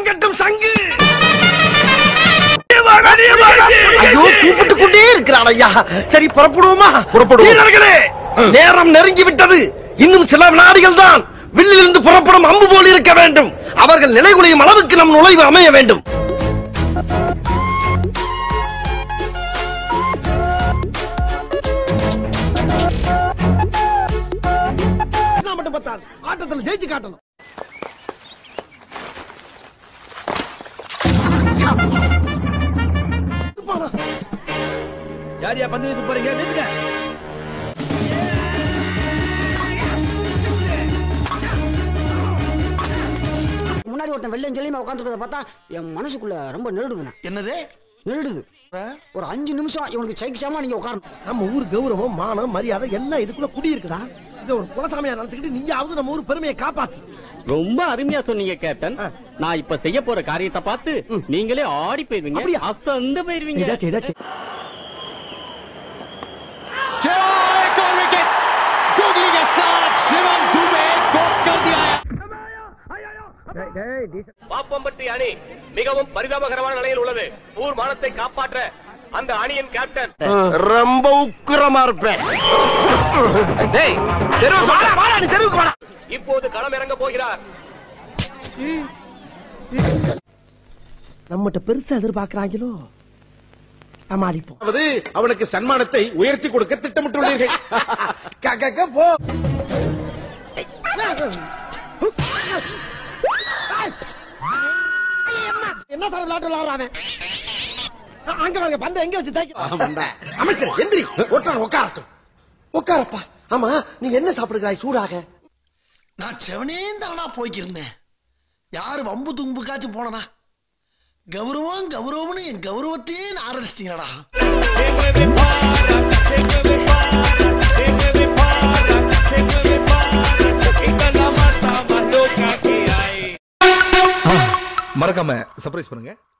முழங்கட்டும் சங்கு ஐயோ கூப்பிட்டு கொண்டே இருக்கிறான் ஐயா சரி புறப்படுவோமா புறப்படுவோம் வீரர்களே நேரம் நெருங்கி விட்டது இன்னும் சில வினாடிகள் தான் வில்லிலிருந்து புறப்படும் அம்பு போல் இருக்க வேண்டும் அவர்கள் நிலைகுலையும் அளவுக்கு நம் நுழைவு அமைய வேண்டும் நான் மட்டும் பத்தாது ஆட்டத்தில் ஜெயிச்சு காட்டணும் யார் யா பந்து வீச போறீங்க வீசுங்க முன்னாடி ஒருத்தன் வெள்ளம் சொல்லி உட்காந்துருக்கத பார்த்தா என் மனசுக்குள்ள ரொம்ப நெருடுதுண்ணே என்னது நெருடுது ஒரு அஞ்சு நிமிஷம் இவனுக்கு சைக்கிசாம நீங்க உட்காரணும் நம்ம ஊர் கௌரவம் மானம் மரியாதை எல்லாம் இதுக்குள்ள குடி இருக்குடா இத ஒரு குலசாமியா நடந்துக்கிட்டு நீயாவது நம்ம ஊர் பெருமையை காப்பாத்து ரொம்ப அருமையா சொன்னீங்க கேப்டன் நான் இப்ப செய்ய போற காரியத்தை பார்த்து நீங்களே ஆடி போயிருவீங்க அப்படியா? அசந்து போயிருவீங்க இடாச்சு, இடாச்சு. एक और विकेट गुगली के साथ शिवम दुबे को कर दिया है பாப்பம்பட்டி அணி மிகவும் பரிதாபகரமான நிலையில் உள்ளது ஊர் மானத்தை காப்பாற்ற அந்த அணியின் கேப்டன் ரொம்ப உக்கிரமா இருப்பேன் இப்போது களம் இறங்க போகிறார் நம்மகிட்ட பெருசா எதிர்பார்க்கறாங்களோ சமாளிப்போம் அதாவது அவனுக்கு சன்மானத்தை உயர்த்தி கொடுக்க திட்டமிட்டுள்ளீர்கள் க- க- க- போ என்ன சார் விளையாட்டு விளையாடுறானே அ- அங்க வாங்க பந்த எங்க வச்சு தைக்க அமைச்சர் எந்திரி ஒற்றன் உட்காரட்டும் உட்காரப்பா ஆமா நீ என்ன சாப்பிடுகிறாய் சூடாக நான் செவனே தானா போய்க்கிருந்தேன் யாரு வம்பு தும்புக்காச்சும் போனனா கௌரவம் கௌரவம்னு என் கௌரவத்தையே ஆரம்பிச்சிட்டீங்களா மறக்காம சர்ப்ரைஸ் பண்ணுங்க